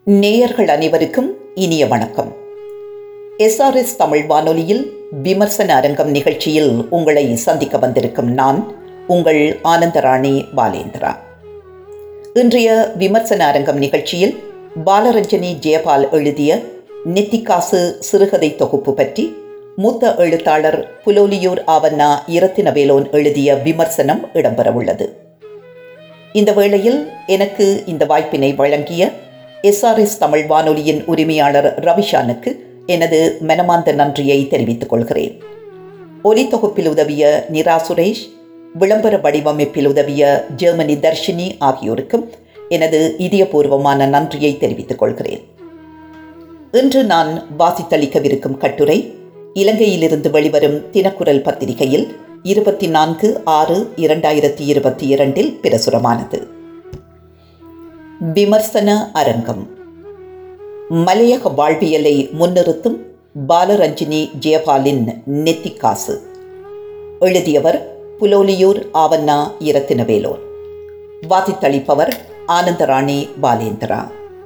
நேயர்கள் அனைவருக்கும் இனிய வணக்கம் எஸ்ஆர்எஸ் தமிழ் வானொலியில் விமர்சன அரங்கம் நிகழ்ச்சியில் உங்களை சந்திக்க வந்திருக்கும் நான் உங்கள் ஆனந்தராணி பாலேந்திரா இன்றைய விமர்சன அரங்கம் நிகழ்ச்சியில் பாலரஞ்சனி ஜெயபால் எழுதிய நெத்திக்காசு சிறுகதை தொகுப்பு பற்றி மூத்த எழுத்தாளர் புலோலியூர் ஆவண்ணா இரத்தினவேலோன் எழுதிய விமர்சனம் இடம்பெறவுள்ளது இந்த வேளையில் எனக்கு இந்த வாய்ப்பினை வழங்கிய எஸ்ஆர்எஸ் தமிழ் வானொலியின் உரிமையாளர் ரவிஷானுக்கு எனது மனமார்ந்த நன்றியை தெரிவித்துக் கொள்கிறேன் ஒலி தொகுப்பில் உதவிய நிரா சுரேஷ் விளம்பர வடிவமைப்பில் உதவிய ஜெர்மனி தர்ஷினி ஆகியோருக்கும் எனது இதயபூர்வமான நன்றியை தெரிவித்துக் கொள்கிறேன் இன்று நான் வாசித்தளிக்கவிருக்கும் கட்டுரை இலங்கையிலிருந்து வெளிவரும் தினக்குரல் பத்திரிகையில் இருபத்தி நான்கு ஆறு இரண்டாயிரத்தி இருபத்தி இரண்டில் பிரசுரமானது விமர்சன அரங்கம் மலையக வாழ்வியலை முன்னிறுத்தும் பாலரஞ்சினி ஜெயபாலின் நெத்திக்காசு எழுதியவர் புலோலியூர் ஆவண்ணா இரத்தினவேலோர் வாசித்தளிப்பவர் ஆனந்தராணி பாலேந்திரா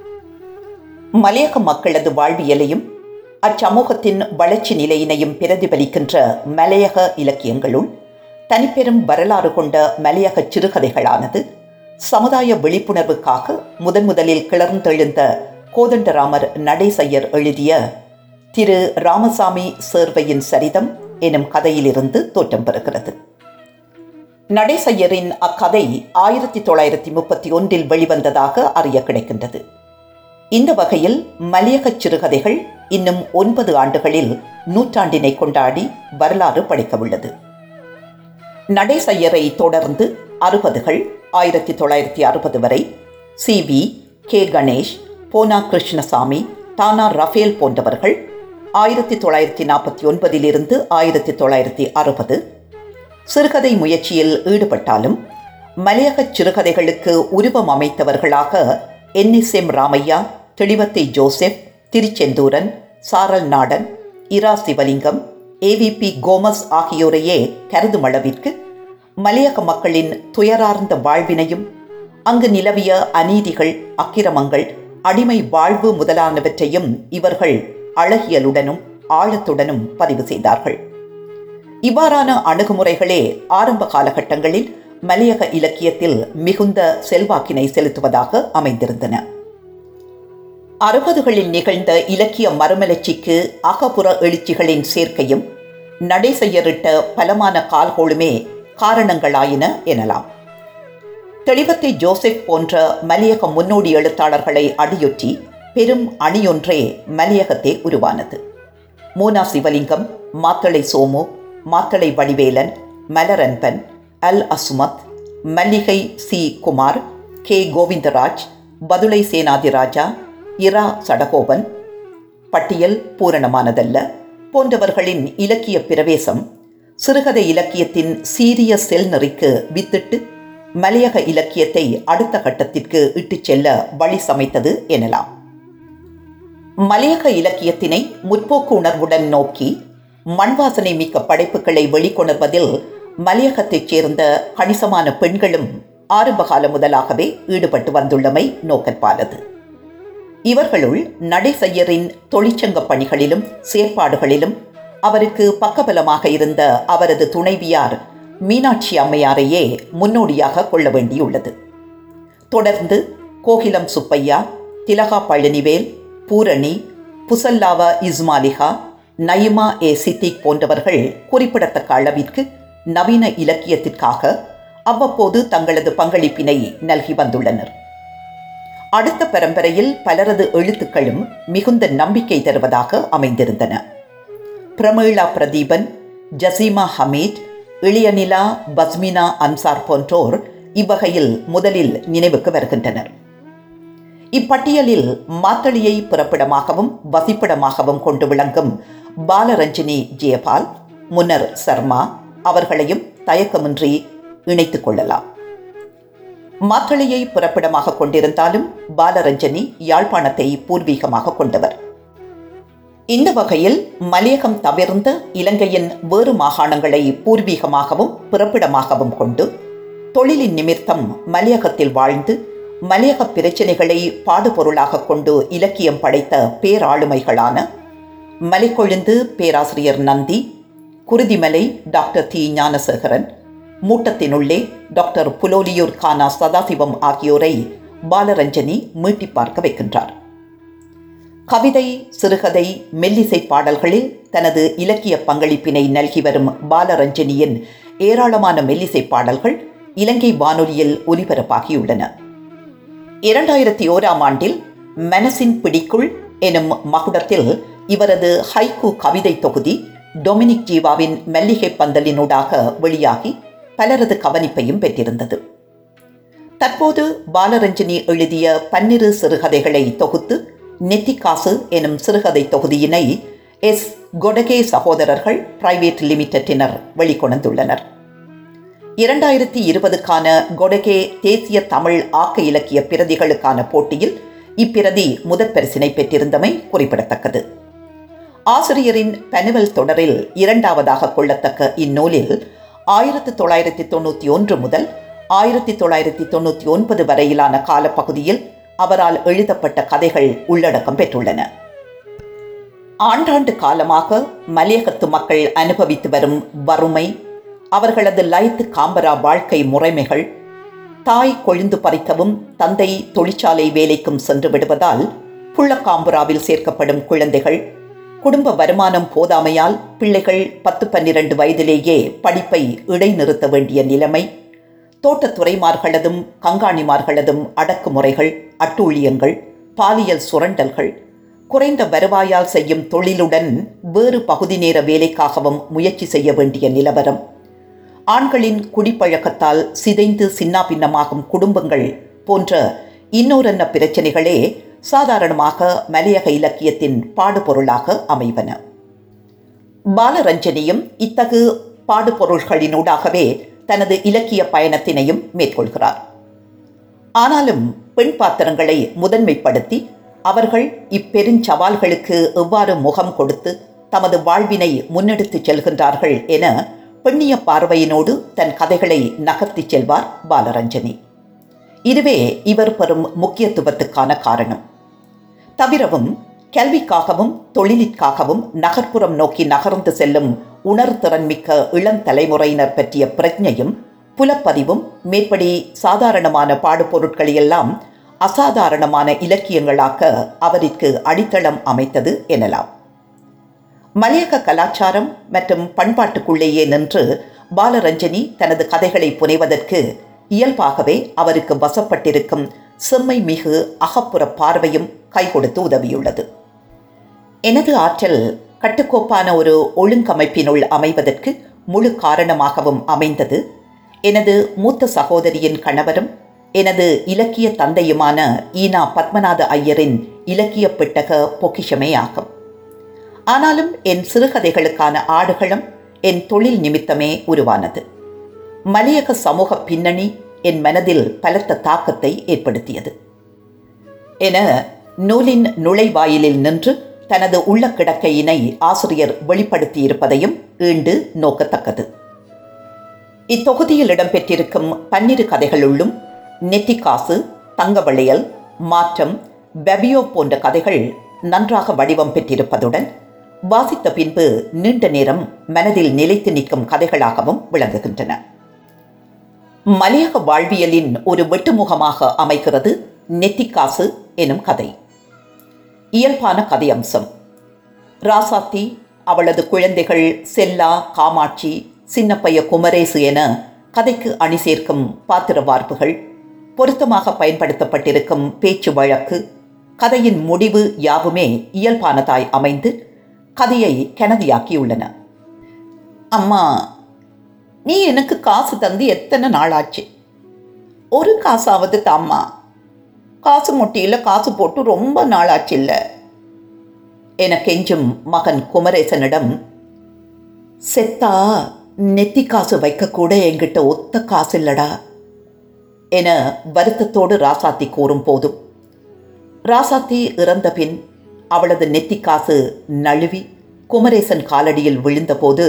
மலையக மக்களது வாழ்வியலையும் அச்சமூகத்தின் வளர்ச்சி நிலையினையும் பிரதிபலிக்கின்ற மலையக இலக்கியங்களுள் தனிப்பெரும் வரலாறு கொண்ட மலையக சிறுகதைகளானது சமுதாய விழிப்புணர்வுக்காக முதன் முதலில் கிளர்ந்தெழுந்த கோதண்டராமர் நடேசையர் எழுதிய திரு ராமசாமி சேர்வையின் சரிதம் எனும் கதையிலிருந்து தோற்றம் பெறுகிறது நடேசையரின் அக்கதை ஆயிரத்தி தொள்ளாயிரத்தி முப்பத்தி ஒன்றில் வெளிவந்ததாக அறிய கிடைக்கின்றது இந்த வகையில் மலையக சிறுகதைகள் இன்னும் ஒன்பது ஆண்டுகளில் நூற்றாண்டினை கொண்டாடி வரலாறு படைக்கவுள்ளது நடேசையரை தொடர்ந்து அறுபதுகள் ஆயிரத்தி தொள்ளாயிரத்தி அறுபது வரை சி வி கே கணேஷ் போனா கிருஷ்ணசாமி தானா ரஃபேல் போன்றவர்கள் ஆயிரத்தி தொள்ளாயிரத்தி நாற்பத்தி ஒன்பதிலிருந்து ஆயிரத்தி தொள்ளாயிரத்தி அறுபது சிறுகதை முயற்சியில் ஈடுபட்டாலும் மலையக சிறுகதைகளுக்கு உருவம் அமைத்தவர்களாக N S M Ramaiah Thelivathai Joseph Thiruchenduran Saaral Nadan இரா சிவலிங்கம் ஏவிபி கோமஸ் ஆகியோரையே கருதும் அளவிற்கு மலையக மக்களின் துயரார்ந்த வாழ்வினையும் அங்கு நிலவிய அநீதிகள் அக்கிரமங்கள் அடிமை வாழ்வு முதலானவற்றையும் இவர்கள் அழகியலுடனும் ஆழத்துடனும் பதிவு செய்தார்கள் இவ்வாறான அணுகுமுறைகளே ஆரம்ப காலகட்டங்களில் மலையக இலக்கியத்தில் மிகுந்த செல்வாக்கினை செலுத்துவதாக அமைந்திருந்தன அறுபதுகளில் நிகழ்ந்த இலக்கிய மறுமலர்ச்சிக்கு அகப்புற எழுச்சிகளின் சேர்க்கையும் நடேசையரிட்ட பலமான கால்கோளுமே காரணங்களாயின எனலாம் தெளிவத்தை ஜோசப் போன்ற மலையக முன்னோடி எழுத்தாளர்களை அடியொற்றி பெரும் அணியொன்றே மலையகத்தே உருவானது மூனா சிவலிங்கம் மாத்தளை சோமு மாத்தளை வடிவேலன் மலரன்பன் அல் அசுமத் மல்லிகை சி குமார் கே கோவிந்தராஜ் பதுளை சேனாதிராஜா இரா சடகோபன் பட்டியல் பூரணமானதல்ல போன்றவர்களின் இலக்கிய பிரவேசம் சிறுகதை இலக்கியத்தின் சீரிய செல் நெறிக்கு வித்திட்டு மலையக இலக்கியத்தை அடுத்த கட்டத்திற்கு இட்டுச் செல்ல வழி சமைத்தது எனலாம் மலையக இலக்கியத்தினை முற்போக்கு உணர்வுடன் நோக்கி மண்வாசனை மிக்க படைப்புகளை வெளிக்கொணர்வதில் மலையகத்தைச் சேர்ந்த கணிசமான பெண்களும் ஆரம்பகால முதலாகவே ஈடுபட்டு வந்துள்ளமை நோக்கற்பாலது இவர்களுள் நடேசையரின் தொழிற்சங்க பணிகளிலும் செயற்பாடுகளிலும் அவருக்கு பக்கபலமாக இருந்த அவரது துணைவியார் மீனாட்சி அம்மையாரையே முன்னோடியாக கொள்ள வேண்டியுள்ளது தொடர்ந்து கோகிலம் சுப்பையா திலகா பழனிவேல் பூரணி புசல்லாவா இஸ்மாலிகா நயிமா ஏ சித்திக் போன்றவர்கள் குறிப்பிடத்தக்க அளவிற்கு நவீன இலக்கியத்திற்காக அவ்வப்போது தங்களது பங்களிப்பினை நல்கி வந்துள்ளனர் அடுத்த பரம்பரையில் பலரது எழுத்துக்களும் மிகுந்த நம்பிக்கை தருவதாக அமைந்திருந்தன பிரமீளா பிரதீபன் ஜசீமா ஹமீத் இளியனிலா பஸ்மினா அன்சார் போன்றோர் இவ்வகையில் முதலில் நினைவுக்கு வருகின்றனர் இப்பட்டியலில் மாத்தளியை பிறப்பிடமாகவும் வசிப்பிடமாகவும் கொண்டு விளங்கும் பாலரஞ்சினி ஜெயபால் முன்னர் சர்மா அவர்களையும் தயக்கமின்றி இணைத்துக் கொள்ளலாம் மாத்தளையை பிறப்பிடமாக கொண்டிருந்தாலும் பாலரஞ்சனி யாழ்ப்பாணத்தை பூர்வீகமாக கொண்டவர் இந்த வகையில் மலையகம் தவிர்ந்த இலங்கையின் வேறு மாகாணங்களை பூர்வீகமாகவும் பிறப்பிடமாகவும் கொண்டு தொழிலின் நிமித்தம் மலையகத்தில் வாழ்ந்து மலையக பிரச்சினைகளை பாடுபொருளாக கொண்டு இலக்கியம் படைத்த பேராளுமைகளான மலைக்கொழுந்து பேராசிரியர் நந்தி குருதிமலை டாக்டர் தி ஞானசேகரன் மூட்டத்தினுள்ளே டாக்டர் புலோலியூர் கானா சதாசிவம் ஆகியோரை பாலரஞ்சனி மீட்டி பார்க்க வைக்கின்றார் கவிதை சிறுகதை மெல்லிசை பாடல்களில் தனது இலக்கிய பங்களிப்பினை நல்கி வரும் பாலரஞ்சனியின் ஏராளமான மெல்லிசை பாடல்கள் இலங்கை வானொலியில் ஒலிபரப்பாகியுள்ளன இரண்டாயிரத்தி ஓராம் ஆண்டில் மனசின் பிடிக்குள் எனும் மகுடத்தில் இவரது ஹைகு கவிதை தொகுதி டொமினிக் ஜீவாவின் மல்லிகை பந்தலினூடாக வெளியாகி பலரது கவனிப்பையும் பெற்றிருந்தது தற்போது பாலரஞ்சனி எழுதிய பன்னிரு சிறுகதைகளை தொகுத்து நெத்திக்காசு எனும் சிறுகதை தொகுதியினை எஸ் கொடகே சகோதரர்கள் பிரைவேட் லிமிடெட்டினர் வெளிக்கொணர்ந்துள்ளனர் இரண்டாயிரத்தி இருபதுக்கான கொடகே தேசிய தமிழ் ஆக்க இலக்கிய பிரதிகளுக்கான போட்டியில் இப்பிரதி முதற் பரிசினை பெற்றிருந்தமை குறிப்பிடத்தக்கது ஆசிரியரின் பனுவல் தொடரில் இரண்டாவதாக கொள்ளத்தக்க இந்நூலில் ஆயிரத்தி தொள்ளாயிரத்தி தொண்ணூற்றி ஒன்று முதல் ஆயிரத்தி தொள்ளாயிரத்தி தொண்ணூற்றி ஒன்பது வரையிலான காலப்பகுதியில் அவரால் எழுதப்பட்ட கதைகள் உள்ளடக்கம் பெற்றுள்ளன ஆண்டாண்டு காலமாக மலையகத்து மக்கள் அனுபவித்து வரும் வறுமை அவர்களது லயத்து காம்பரா வாழ்க்கை முறைமைகள் தாய் கொழுந்து பறிக்கவும் தந்தை தொழிற்சாலை வேலைக்கும் சென்று விடுவதால் புள்ளக்காம்புராவில் சேர்க்கப்படும் குழந்தைகள் குடும்ப வருமானம் போதாமையால் பிள்ளைகள் பத்து பன்னிரண்டு வயதிலேயே படிப்பை இடைநிறுத்த வேண்டிய நிலைமை தோட்டத்துறைமார்களதும் கங்காணிமார்களதும் அடக்குமுறைகள் அட்டூழியங்கள் பாலியல் சுரண்டல்கள் குறைந்த வருவாயால் செய்யும் தொழிலுடன் வேறு பகுதி நேர வேலைக்காகவும் முயற்சி செய்ய வேண்டிய நிலவரம் ஆண்களின் குடிப்பழக்கத்தால் சிதைந்து சின்னாபின்னமாகும் குடும்பங்கள் போன்ற இன்னொரன்ன பிரச்சனைகளே சாதாரணமாக மலையக இலக்கியத்தின் பாடுபொருளாக அமைவன பாலரஞ்சனியும் இத்தகு பாடுபொருள்களினூடாகவே தனது இலக்கிய பயணத்தினையும் மேற்கொள்கிறார் ஆனாலும் பெண் பாத்திரங்களை முதன்மைப்படுத்தி அவர்கள் இப்பெருஞ்சவால்களுக்கு எவ்வாறு முகம் கொடுத்து தமது வாழ்வினை முன்னெடுத்துச் செல்கின்றார்கள் என பெண்ணிய பார்வையினோடு தன் கதைகளை நகர்த்திச் செல்வார் பாலரஞ்சனி இதுவே இவர் பெறும் முக்கியத்துவத்துக்கான காரணம் தவிரவும் கல்விக்காகவும் தொழிலிற்காகவும் நகர்ப்புறம் நோக்கி நகர்ந்து செல்லும் உணர்திறன் மிக்க இளம் தலைமுறையினர் பற்றிய பிரஜையும் புலப்பதிவும் மேற்படி சாதாரணமான பாடுபொருட்களையெல்லாம் அசாதாரணமான இலக்கியங்களாக்க அவருக்கு அடித்தளம் அமைத்தது எனலாம் மலையக கலாச்சாரம் மற்றும் பண்பாட்டுக்குள்ளேயே நின்று பாலரஞ்சனி தனது கதைகளை புனைவதற்கு இயல்பாகவே அவருக்கு வசப்பட்டிருக்கும் செம்மை மிகு அகப்புற பார்வையும் கை கொடுத்து உதவியுள்ளது எனது ஆற்றல் கட்டுக்கோப்பான ஒரு ஒழுங்கமைப்பினுள் அமைவதற்கு முழு காரணமாகவும் அமைந்தது எனது மூத்த சகோதரியின் கணவரும் எனது இலக்கிய தந்தையுமான ஈனா பத்மநாத ஐயரின் இலக்கிய பெட்டக பொக்கிஷமே ஆகும் ஆனாலும் என் சிறுகதைகளுக்கான ஆடுகளம் என் தொழில் நிமித்தமே உருவானது மலையக சமூக பின்னணி என் மனதில் பலத்த தாக்கத்தை ஏற்படுத்தியது என நூலின் நுழைவாயிலில் நின்று தனது உள்ள கிடக்கையினை ஆசிரியர் வெளிப்படுத்தியிருப்பதையும் ஈண்டு நோக்கத்தக்கது இத்தொகுதியில் இடம்பெற்றிருக்கும் பன்னிரு கதைகளுள்ளும் நெத்திக்காசு தங்கவளையல் மாற்றம் பெபியோ போன்ற கதைகள் நன்றாக வடிவம் பெற்றிருப்பதுடன் வாசித்த பின்பு நீண்ட நேரம் மனதில் நிலைத்து நிற்கும் கதைகளாகவும் விளங்குகின்றன மலையக வாழ்வியலின் ஒரு வெட்டுமுகமாக அமைகிறது நெத்திக்காசு எனும் கதை இயல்பான கதை அம்சம் ராசாத்தி அவளது குழந்தைகள் செல்லா காமாட்சி சின்னப்பைய குமரேசு என கதைக்கு அணி சேர்க்கும் பாத்திர வார்ப்புகள் பொருத்தமாக பயன்படுத்தப்பட்டிருக்கும் பேச்சு வழக்கு கதையின் முடிவு யாவுமே இயல்பானதாய் அமைந்து கதையை கனதியாக்கியுள்ளன அம்மா நீ எனக்கு காசு தந்து எத்தனை நாளாச்சு ஒரு காசாவது தாம்மா காசு முட்டியில் காசு போட்டு ரொம்ப நாளாச்சு இல்லை என கெஞ்சும் மகன் குமரேசனிடம் செத்தா நெத்தி காசு வைக்கக்கூட என்கிட்ட ஒத்த காசு இல்லடா என வருத்தத்தோடு ராசாத்தி கூறும் போதும் ராசாத்தி இறந்த பின் அவளது நெத்திக்காசு நழுவி குமரேசன் காலடியில் விழுந்தபோது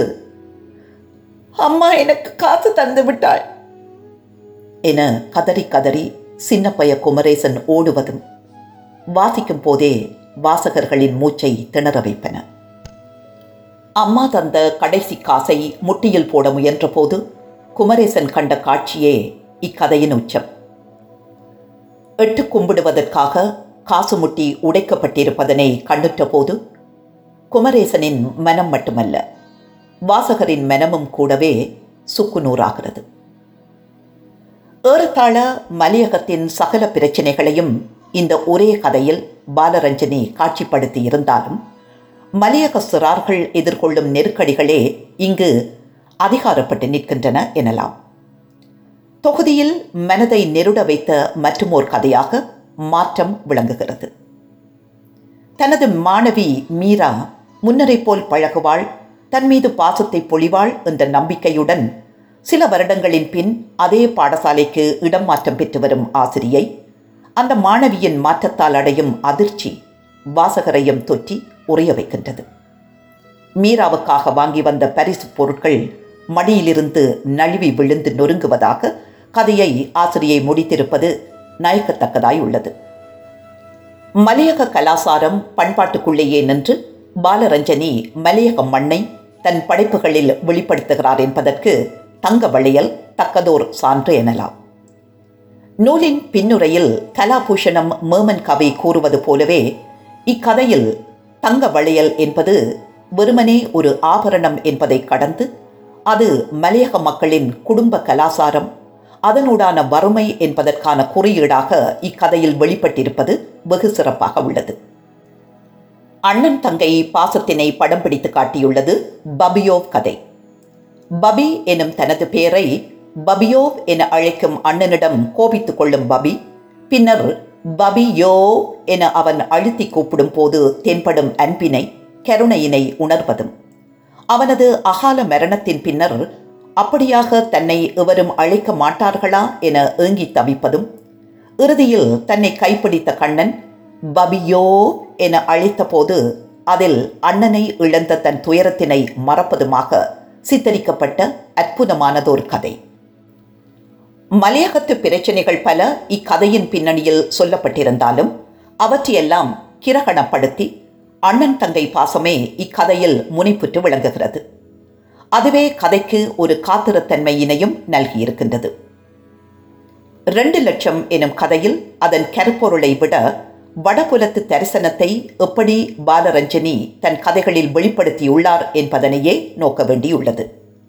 அம்மா எனக்கு காசு தந்து விட்டாள் என கதறி கதறி சின்னப்பய குமரேசன் ஓடுவதும் வாசிக்கும் போதே வாசகர்களின் மூச்சை திணற வைப்பன அம்மா தந்த கடைசி காசை முட்டியில் போட முயன்றபோது குமரேசன் கண்ட காட்சியே இக்கதையின் உச்சம் எட்டு கும்பிடுவதற்காக காசு முட்டி உடைக்கப்பட்டிருப்பதனை கண்டுற்ற போது குமரேசனின் மனம் மட்டுமல்ல வாசகரின் மனமும் கூடவே சுக்குநூறாகிறது ஏறத்தாழ மலையகத்தின் சகல பிரச்சனைகளையும் இந்த ஒரே கதையில் பாலரஞ்சனி காட்சிப்படுத்தி இருந்தாலும் மலையக சிறார்கள் எதிர்கொள்ளும் நெருக்கடிகளே இங்கு அதிகாரப்பட்டு நிற்கின்றன எனலாம் தொகுதியில் மனதை நெருட வைத்த மற்றுமோர் கதையாக மாற்றம் விளங்குகிறது தனது மாணவி மீரா முன்னரை போல் பழகுவாள் தன் மீது பாசத்தை பொழிவாள் என்ற நம்பிக்கையுடன் சில வருடங்களின் பின் அதே பாடசாலைக்கு இடம் மாற்றம் பெற்று வரும் ஆசிரியை அந்த மாணவியின் மாற்றத்தால் அடையும் அதிர்ச்சி வாசகரையும் தொற்றி உறைய வைக்கின்றது மீராவுக்காக வாங்கி வந்த பரிசு பொருட்கள் மடியிலிருந்து நழுவி விழுந்து நொறுங்குவதாக கதையை ஆசிரியை முடித்திருப்பது நயக்கத்தக்கதாய் உள்ளது மலையக கலாசாரம் பண்பாட்டுக்குள்ளேயே நின்று பாலரஞ்சனி மலையக மண்ணை தன் படைப்புகளில் வெளிப்படுத்துகிறார் என்பதற்கு தங்க வளையல் தக்கதோர் சான்று எனலாம் நூலின் பின்னுரையில் கலாபூஷணம் மேமன் கவி கூறுவது போலவே இக்கதையில் தங்க வளையல் என்பது வெறுமனே ஒரு ஆபரணம் என்பதை கடந்து அது மலையக மக்களின் குடும்ப கலாசாரம் அதனூடான வறுமை என்பதற்கான குறியீடாக இக்கதையில் வெளிப்பட்டிருப்பது வெகு சிறப்பாக உள்ளது அண்ணன் தங்கை பாசத்தினை படம் பிடித்து காட்டியுள்ளது பபியோவ் கதை பபி எனும் தனது பெயரை பபியோவ் என அழைக்கும் அண்ணனிடம் கோபித்துக் கொள்ளும் பபி பின்னர் பபியோ என அவன் அழுத்தி கூப்பிடும் போது தென்படும் அன்பினை கருணையினை உணர்வதும் அவனது அகால மரணத்தின் பின்னர் அப்படியாக தன்னை எவரும் அழைக்க மாட்டார்களா என ஏங்கி தவிப்பதும் இறுதியில் தன்னை கைப்பிடித்த கண்ணன் பபியோ என அழைத்தபோது அதில் அண்ணனை இழந்த தன் துயரத்தினை மறப்பதுமாக சித்தரிக்கப்பட்ட அற்புதமானதொரு கதை மலையகத்து பிரச்சனைகள் பல இக்கதையின் பின்னணியில் சொல்லப்பட்டிருந்தாலும் அவற்றையெல்லாம் கிரகணப்படுத்தி அண்ணன் தங்கை பாசமே இக்கதையில் முனைப்புற்று விளங்குகிறது அதுவே கதைக்கு ஒரு காத்திரத்தன்மையினையும் நல்கியிருக்கின்றது ரெண்டு லட்சம் எனும் கதையில் அதன் கருப்பொருளை விட வடபுலத்து தரிசனத்தை எப்படி பாலரஞ்சனி தன் கதைகளில் வெளிப்படுத்தியுள்ளார் என்பதனையே நோக்க வேண்டியுள்ளது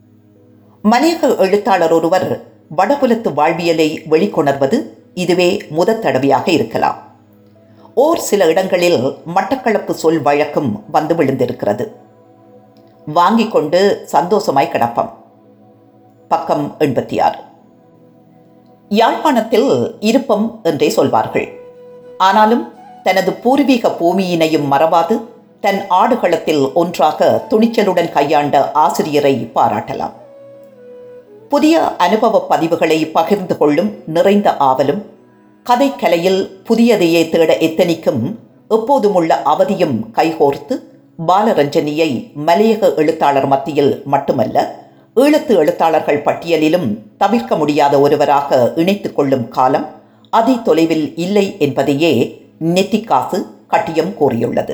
மலையக எழுத்தாளர் ஒருவர் வடபுலத்து வாழ்வியலை வெளிக்கொணர்வது இதுவே முதற் தடவையாக இருக்கலாம் ஓர் சில இடங்களில் மட்டக்களப்பு சொல் வழக்கும் வந்து விழுந்திருக்கிறது வாங்கிக் கொண்டு சந்தோஷமாய் கிடப்பம் பக்கம் எண்பத்தி ஆறு யாழ்ப்பாணத்தில் இருப்பம் என்றே சொல்வார்கள் ஆனாலும் தனது பூர்வீக பூமியினையும் மறவாது தன் ஆடுகளத்தில் ஒன்றாக துணிச்சலுடன் கையாண்ட ஆசிரியரை பாராட்டலாம் புதிய அனுபவ பதிவுகளை பகிர்ந்து கொள்ளும் நிறைந்த ஆவலும் கதைக்கலையில் புதியதையே தேட எத்தனிக்கும் எப்போதுமுள்ள அவதியும் கைகோர்த்து பாலரஞ்சனியை மலையக எழுத்தாளர் மத்தியில் மட்டுமல்ல ஈழத்து எழுத்தாளர்கள் பட்டியலிலும் தவிர்க்க முடியாத ஒருவராக இணைத்துக் கொள்ளும் காலம் அதி தொலைவில் இல்லை என்பதையே நெத்திக்காசு கட்டியம் கூறியுள்ளது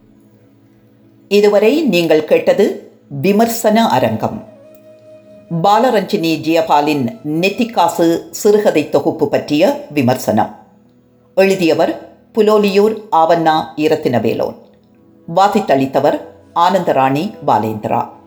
இதுவரை நீங்கள் கேட்டது விமர்சன அரங்கம் பாலரஞ்சினி ஜியபாலின் நெத்திக்காசு சிறுகதை தொகுப்பு பற்றிய விமர்சனம் எழுதியவர் புலோலியூர் ஆவண்ணா இரத்தினவேலோன் வாசித்தளித்தவர் ஆனந்தராணி பாலேந்திரா